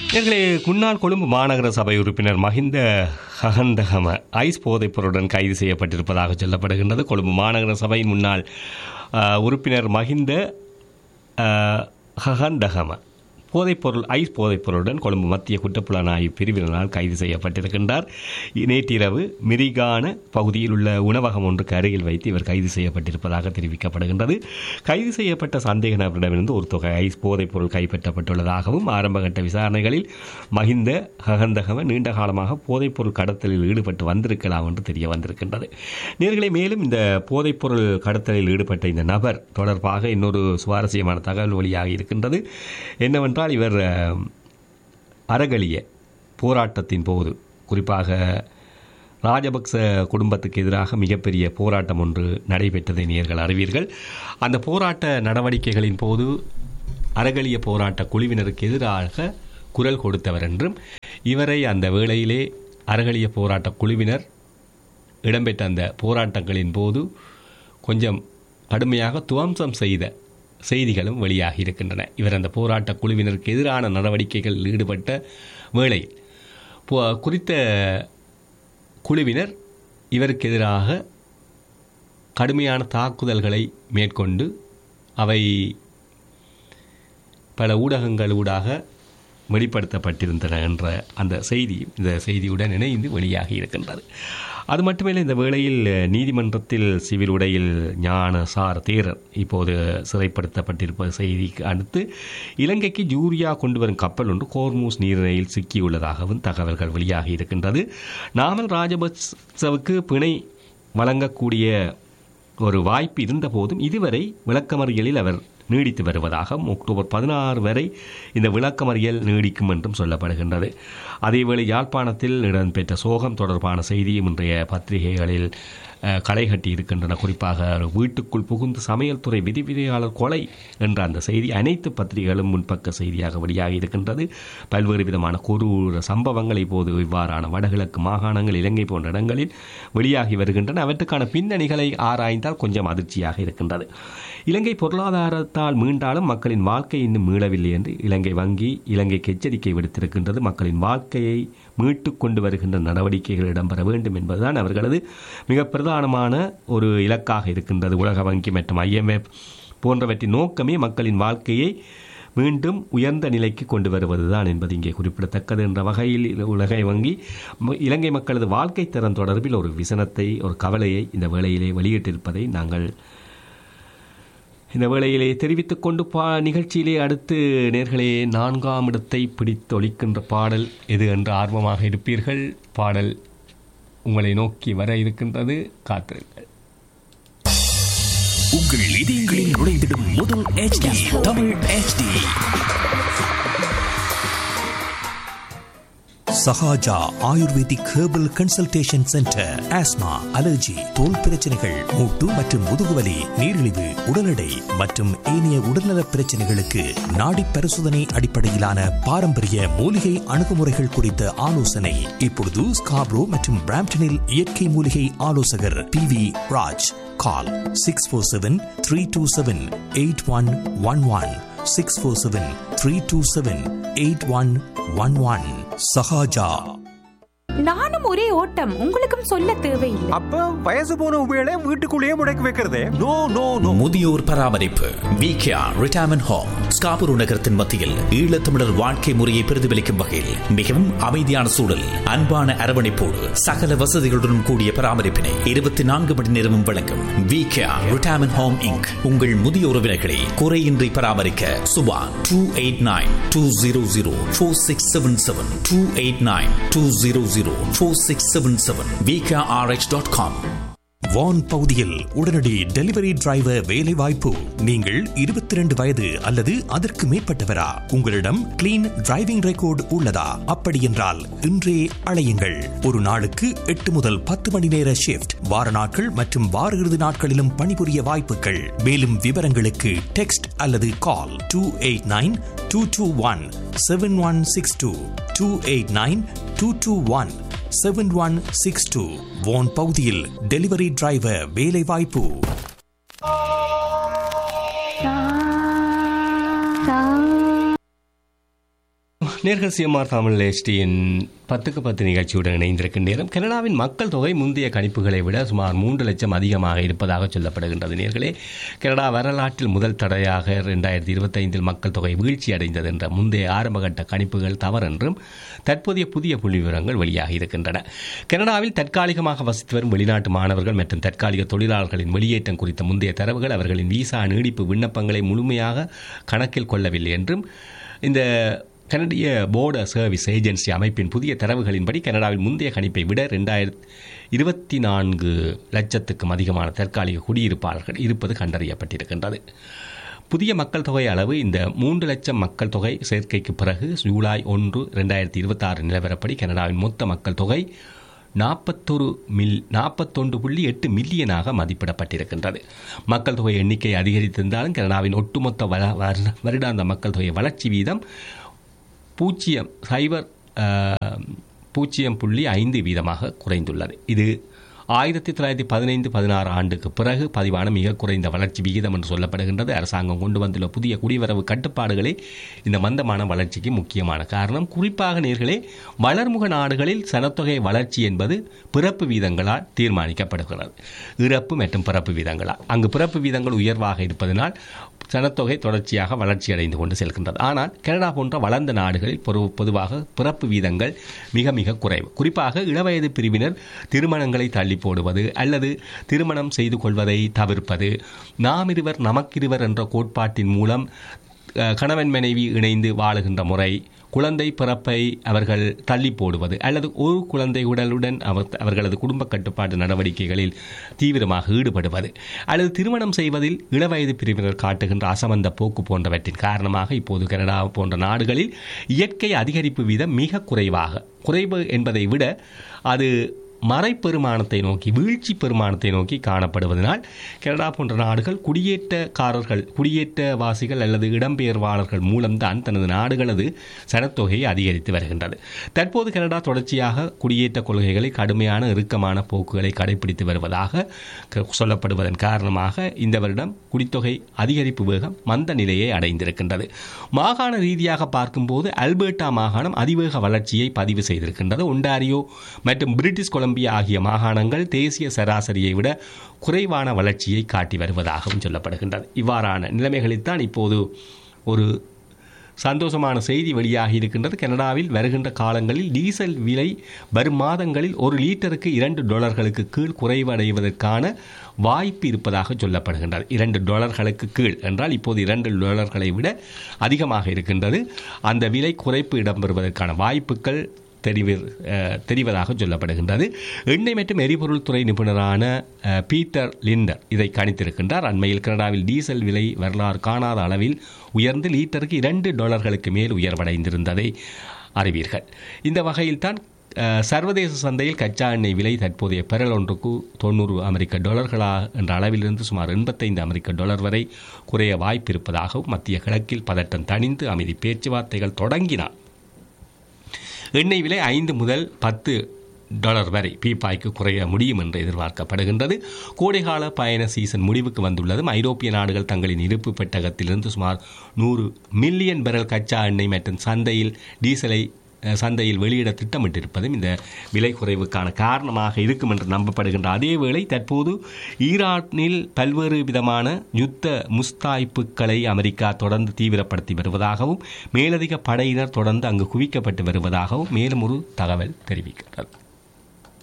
நேர்களே முன்னாள் கொழும்பு மாநகர சபை உறுப்பினர் மஹிந்த ஹகந்தகம ஐஸ் போதைப் பொருளுடன் கைது செய்யப்பட்டிருப்பதாக சொல்லப்படுகின்றது கொழும்பு மாநகர சபையின் முன்னாள் அஹ், உறுப்பினர் மஹிந்த அஹ், ஹகந்தகம போதைப்பொருள் ஐஸ் போதைப்பொருளுடன் கொழும்பு மத்திய குற்றப்புலனாய்வு பிரிவினரால் கைது செய்யப்பட்டிருக்கின்றார் நேற்றிரவு மிரிகான பகுதியில் உள்ள உணவகம் ஒன்றுக்கு அருகில் வைத்து இவர் கைது செய்யப்பட்டிருப்பதாக தெரிவிக்கப்படுகின்றது கைது செய்யப்பட்ட சந்தேக நபரிடமிருந்து ஒரு தொகை ஐஸ் போதைப்பொருள் கைப்பற்றப்பட்டுள்ளதாகவும் ஆரம்பகட்ட விசாரணைகளில் மஹிந்த ஹகந்தகம நீண்ட காலமாக போதைப்பொருள் கடத்தலில் ஈடுபட்டு வந்திருக்கலாம் என்று தெரிய வந்திருக்கின்றது நேர்களை மேலும் இந்த போதைப்பொருள் கடத்தலில் ஈடுபட்ட இந்த நபர் தொடர்பாக இன்னொரு சுவாரஸ்யமான தகவல் வெளியாக இருக்கின்றது என்னவென்றால் இவர் அஹ், அறகலிய போராட்டத்தின் போது குறிப்பாக ராஜபக்ச குடும்பத்துக்கு எதிராக மிகப்பெரிய போராட்டம் ஒன்று நடைபெற்றதை நேர்கள் அறிவீர்கள் அந்த போராட்ட நடவடிக்கைகளின் போது அறகலிய போராட்ட குழுவினருக்கு எதிராக குரல் கொடுத்தவர் என்றும் இவரை அந்த வேளையிலே அறகலிய போராட்ட குழுவினர் இடம்பெற்ற அந்த போராட்டங்களின் போது கொஞ்சம் கடுமையாக துவம்சம் செய்த செய்திகளும் வெளியாகி இருக்கின்றன இவர் அந்த போராட்ட குழுவினருக்கு எதிரான நடவடிக்கைகளில் ஈடுபட்ட வேளையில் போ- குறித்த குழுவினர் இவருக்கு எதிராக கடுமையான தாக்குதல்களை மேற்கொண்டு அவை பல ஊடகங்கள் ஊடாக வெளிப்படுத்தப்பட்டிருந்தன என்ற அந்த செய்தி இந்த செய்தியுடன் இணைந்து வெளியாகி இருக்கின்றது அது மட்டுமில்லை இந்த வேளையில் நீதிமன்றத்தில் சிவில் உடையில் ஞானசார் தேரர் இப்போது சிறைப்படுத்தப்பட்டிருப்ப செய்திக்கு அடுத்து இலங்கைக்கு யூரியா கொண்டு வரும் கப்பல் ஒன்று கோர்மூஸ் நீரிணையில் சிக்கியுள்ளதாகவும் தகவல்கள் வெளியாகி இருக்கின்றது நாமல் ராஜபக்சவுக்கு பிணை வழங்கக்கூடிய ஒரு வாய்ப்பு இருந்தபோதும் இதுவரை விளக்கமறியலில் அவர் நீடித்து வருவதாகவும் அக்டோபர் பதினாறு வரை இந்த விளக்கமறியல் நீடிக்கும் என்றும் சொல்லப்படுகின்றது அதேவேளை யாழ்ப்பாணத்தில் இடம்பெற்ற சோகம் தொடர்பான செய்தியும் இன்றைய பத்திரிகைகளில் அஹ், களை கட்டி இருக்கின்றன குறிப்பாக வீட்டுக்குள் புகுந்து சமையல் துறை விதிவிதியாளர் கொலை என்ற அந்த செய்தி அனைத்து பத்திரிகைகளும் முன்பக்க செய்தியாக வெளியாகி இருக்கின்றது பல்வேறு விதமான கொடூர சம்பவங்கள் இப்போது இவ்வாறான வடகிழக்கு மாகாணங்கள் இலங்கை போன்ற இடங்களில் வெளியாகி வருகின்றன அவற்றுக்கான பின்னணிகளை ஆராய்ந்தால் கொஞ்சம் அதிர்ச்சியாக இருக்கின்றது இலங்கை பொருளாதாரத்தால் மீண்டாலும் மக்களின் வாழ்க்கை இன்னும் மீளவில்லை என்று இலங்கை வங்கி இலங்கைக்கு எச்சரிக்கை விடுத்திருக்கின்றது மக்களின் வாழ்க்கையை மீட்டுக் கொண்டு வருகின்ற நடவடிக்கைகள் இடம்பெற வேண்டும் என்பதுதான் அவர்களது மிக பிரதானமான ஒரு இலக்காக இருக்கின்றது உலக வங்கி மற்றும் ஐஎம்எஃப் போன்றவற்றின் நோக்கமே மக்களின் வாழ்க்கையை மீண்டும் உயர்ந்த நிலைக்கு கொண்டு வருவதுதான் என்பது இங்கே குறிப்பிடத்தக்கது என்ற வகையில் உலக வங்கி ம- இலங்கை மக்களது வாழ்க்கை தரம் தொடர்பில் ஒரு விசனத்தை ஒரு கவலையை இந்த வேளையிலே வெளியிட்டிருப்பதை நாங்கள் இந்த வேளையிலே தெரிவித்துக் கொண்டு பா நிகழ்ச்சியிலே அடுத்து நேர்களே நான்காம் இடத்தை பிடித்தொழிக்கின்ற பாடல் எது என்று ஆர்வமாக இருப்பீர்கள் பாடல் உங்களை நோக்கி வர இருக்கின்றது காத்திருங்கள் உங்கள் இதயங்களில் நுழைந்திடும் முதல் HD Tamil HD Sahaja ayurvedic herbal consultation centre asthma allergy தோல் பிரச்சனைகள் மூட்டு மற்றும் முதுகுவலி நீரிழிவு உடல் எடை மற்றும் ஏனைய உடல்நலப் பிரச்சனைகளுக்கு நாடி பரிசோதனை அடிப்படையிலான பாரம்பரிய மூலிகை அணுகுமுறைகள் குறித்த ஆலோசனை இப்பொழுது ஸ்காப்ரோ மற்றும் பிராம்டனில் இயற்கை மூலிகை ஆலோசகர் P V Raj call six four seven three two seven eight one one one six four seven three two seven eight one one one Sahaja நானும் ஒரே ஓட்டம் உங்களுக்கும் சொல்ல தேவையில்லை அப்ப வயசு போன உபயோக வீட்டுக்குள்ளேயே முடக்கி வைக்கிறதே நோ நோ நோ முதியோர் பராமரிப்பு விகேஆர் ரிட்டையர்மெண்ட் ஹோம் ஸ்காபுரு நகரத்தின் மத்தியில் ஈழத்தமிழர் வாழ்க்கை முறையை பிரதிபலிக்கும் வகையில் மிகவும் அமைதியான சூழல் அன்பான அரவணைப்போடு சகல வசதிகளுடன் கூடிய பராமரிப்பினை இருபத்தி நான்கு மணி நேரமும் வழங்கும் விகேஆர் ரிட்டையர்மெண்ட் ஹோம் இங்க் உங்கள் முதிய உறவினர்களை குறையின்றி பராமரிக்க Subha two eight nine two zero zero four six seven seven two eight nine two zero zero four six seven seven VKRH dot com வான் பகுதியில் உடனடி டெலிவரி டிரைவர் வேலை வாய்ப்பு நீங்கள் இருபத்தி ரெண்டு வயது அல்லது அதற்கு மேற்பட்டவரா உங்களிடம் கிளீன் டிரைவிங் ரெக்கார்டு உள்ளதா அப்படி என்றால் இன்றே அழையுங்கள் ஒரு நாளுக்கு எட்டு முதல் பத்து மணி நேர ஷிப்ட் வார நாட்கள் மற்றும் வார இறுதி நாட்களிலும் பணிபுரிய வாய்ப்புகள் மேலும் விவரங்களுக்கு டெக்ஸ்ட் அல்லது call two eight nine two two one seven one six two two eight nine two two one seven one six two வோன் பகுதியில் டெலிவரி டிரைவர் வேலை வாய்ப்பு நேர்கள் சிஎம்ஆர் தமிழ் எஸ்டியின் பத்துக்கு பத்து நிகழ்ச்சியுடன் இணைந்திருக்கும் நேரம் கனடாவின் மக்கள் தொகை முந்தைய கணிப்புகளை விட சுமார் மூன்று லட்சம் அதிகமாக இருப்பதாக சொல்லப்படுகின்றது நேர்களே கனடா வரலாற்றில் முதல் தடையாக ரெண்டாயிரத்தி இருபத்தைந்தில் மக்கள் தொகை வீழ்ச்சி அடைந்தது என்ற முந்தைய ஆரம்பகட்ட கணிப்புகள் தவறென்றும் தற்போதைய புதிய புள்ளி விவரங்கள் வெளியாகி இருக்கின்றன கனடாவில் தற்காலிகமாக வசித்து வரும் வெளிநாட்டு மாணவர்கள் மற்றும் தற்காலிக தொழிலாளர்களின் வெளியேற்றம் குறித்த முந்தைய தரவுகள் அவர்களின் விசா நீடிப்பு விண்ணப்பங்களை முழுமையாக கணக்கில் கொள்ளவில்லை என்றும் இந்த கனடிய போர்டர் சர்வீஸ் ஏஜென்சி அமைப்பின் புதிய தரவுகளின்படி கனடாவில் முந்தைய கணிப்பை விட ரெண்டாயிரத்தி இருபத்தி நான்கு லட்சத்துக்கும் அதிகமான தற்காலிக குடியிருப்பாளர்கள் இருப்பது கண்டறியப்பட்டிருக்கின்றது புதிய மக்கள் தொகை அளவு இந்த மூன்று லட்சம் மக்கள் தொகை சேர்க்கைக்கு பிறகு ஜூலை ஒன்று ரெண்டாயிரத்தி இருபத்தாறு நிலவரப்படி கனடாவின் மொத்த மக்கள் தொகை நாற்பத்தொரு மில் நாற்பத்தொன்று புள்ளி எட்டு மில்லியனாக மதிப்பிடப்பட்டிருக்கின்றது மக்கள் தொகை எண்ணிக்கை அதிகரித்திருந்தாலும் கனடாவின் ஒட்டுமொத்த வர- வர- வருடாந்த மக்கள் தொகை வளர்ச்சி வீதம் பூஜ்ஜியம் சைபர் அஹ், பூஜ்ஜியம் புள்ளி ஐந்து வீதமாக குறைந்துள்ளது இது ஆயிரத்தி தொள்ளாயிரத்தி பதினைந்து பதினாறு ஆண்டுக்கு பிறகு பதிவான மிக குறைந்த வளர்ச்சி விகிதம் என்று சொல்லப்படுகின்றது அரசாங்கம் கொண்டு வந்துள்ள புதிய குடிவரவு கட்டுப்பாடுகளே இந்த மந்தமான வளர்ச்சிக்கு முக்கியமான காரணம் குறிப்பாக நேர்களே வளர்முக நாடுகளில் சனத்தொகை வளர்ச்சி என்பது பிறப்பு வீதங்களால் தீர்மானிக்கப்படுகிறது இறப்பு மற்றும் பிறப்பு வீதங்களால் அங்கு பிறப்பு வீதங்கள் உயர்வாக இருப்பதனால் சனத்தொகை தொடர்ச்சியாக வளர்ச்சி அடைந்து கொண்டு செல்கின்றது ஆனால் கனடா போன்ற வளர்ந்த நாடுகளில் பொது- பொதுவாக பிறப்பு வீதங்கள் மிக மிக குறைவு குறிப்பாக இளவயது பிரிவினர் திருமணங்களை தள்ளி போடுவது அல்லது திருமணம் செய்து கொள்வதை தவிர்ப்பது நாம் இருவர் நமக்கிருவர் என்ற கோட்பாட்டின் மூலம் அஹ், கணவன் மனைவி இணைந்து வாழுகின்ற முறை குழந்தை பிறப்பை அவர்கள் தள்ளி போடுவது அல்லது ஒரு குழந்தை உடலுடன் அவர் அவர்களது குடும்ப கட்டுப்பாட்டு நடவடிக்கைகளில் தீவிரமாக ஈடுபடுவது அல்லது திருமணம் செய்வதில் இளவயது பிரிவினர் காட்டுகின்ற அசமந்த போக்கு போன்றவற்றின் காரணமாக இப்போது கனடா போன்ற நாடுகளில் இயற்கை அதிகரிப்பு வீதம் மிக குறைவாக குறைவு என்பதை விட அது மறைப்பெருமானத்தை நோக்கி வீழ்ச்சி பெருமானத்தை நோக்கி காணப்படுவதனால் கனடா போன்ற நாடுகள் குடியேற்றக்காரர்கள் குடியேற்றவாசிகள் அல்லது இடம்பெயர்வாளர்கள் மூலம்தான் தனது நாடுகளது சனத்தொகையை அதிகரித்து வருகின்றது தற்போது கனடா தொடர்ச்சியாக குடியேற்ற கொள்கைகளை கடுமையான இறுக்கமான போக்குகளை கடைபிடித்து வருவதாக க- சொல்லப்படுவதன் காரணமாக இந்த வருடம் குடித்தொகை அதிகரிப்பு வேகம் மந்த நிலையை அடைந்திருக்கின்றது மாகாண ரீதியாக பார்க்கும்போது அல்பர்டா மாகாணம் அதிவேக வளர்ச்சியை பதிவு செய்திருக்கின்றது ஒண்டாரியோ மற்றும் பிரிட்டிஷ் கொலம்பியா ஆகிய மாகாணங்கள் தேசிய சராசரியை விட குறைவான வளர்ச்சியை காட்டி வருவதாகவும் சொல்லப்படுகின்றது இவ்வாறான நிலைமைகளில்தான் இப்போது ஒரு சந்தோஷமான செய்தி வெளியாகி இருக்கின்றது கனடாவில் வருகின்ற காலங்களில் டீசல் விலை வரும் மாதங்களில் ஒரு லீட்டருக்கு இரண்டு டாலர்களுக்கு கீழ் குறைவடைவதற்கான வாய்ப்பு இருப்பதாக சொல்லப்படுகின்றது இரண்டு டாலர்களுக்கு கீழ் என்றால் இப்போது இரண்டு டாலர்களை விட அதிகமாக இருக்கின்றது அந்த விலை குறைப்பு இடம்பெறுவதற்கான வாய்ப்புகள் தெரிவி அஹ், தெரிவதாக சொல்லப்படுகின்றது எண்ணெய் மற்றும் எரிபொருள் துறை நிபுணரான அஹ், பீட்டர் லிண்டர் இதை கணித்திருக்கின்றார் அண்மையில் கனடாவில் டீசல் விலை வரலாறு காணாத அளவில் உயர்ந்து லீட்டருக்கு இரண்டு டாலர்களுக்கு மேல் உயர்வடைந்திருந்ததை அறிவீர்கள் இந்த வகையில்தான் அஹ், சர்வதேச சந்தையில் கச்சா எண்ணெய் விலை தற்போதைய பெறல் ஒன்றுக்கு தொண்ணூறு அமெரிக்க டாலர்களா என்ற அளவிலிருந்து சுமார் எண்பத்தைந்து அமெரிக்க டாலர் வரை குறைய வாய்ப்பு இருப்பதாகவும் மத்திய கிழக்கில் பதட்டம் தணிந்து அமைதி பேச்சுவார்த்தைகள் தொடங்கினார் எண்ணெய் விலை ஐந்து முதல் பத்து டாலர் வரை பீப்பாய்க்கு குறைய முடியும் என்று எதிர்பார்க்கப்படுகின்றது கோடைகால பயண சீசன் முடிவுக்கு வந்துள்ளதும் ஐரோப்பிய நாடுகள் தங்களின் இருப்பு பெட்டகத்திலிருந்து சுமார் நூறு மில்லியன் பெரல் கச்சா எண்ணெய் மற்றும் சந்தையில் டீசலை அஹ், சந்தையில் வெளியிட திட்டமிட்டிருப்பதும் இந்த விலை குறைவுக்கான காரணமாக இருக்கும் என்று நம்பப்படுகின்ற அதேவேளை தற்போது ஈரானில் பல்வேறு விதமான யுத்த முஸ்தாய்ப்புகளை அமெரிக்கா தொடர்ந்து தீவிரப்படுத்தி வருவதாகவும் மேலதிக படையினர் தொடர்ந்து அங்கு குவிக்கப்பட்டு வருவதாகவும் மேலும் ஒரு தகவல் தெரிவிக்கிறது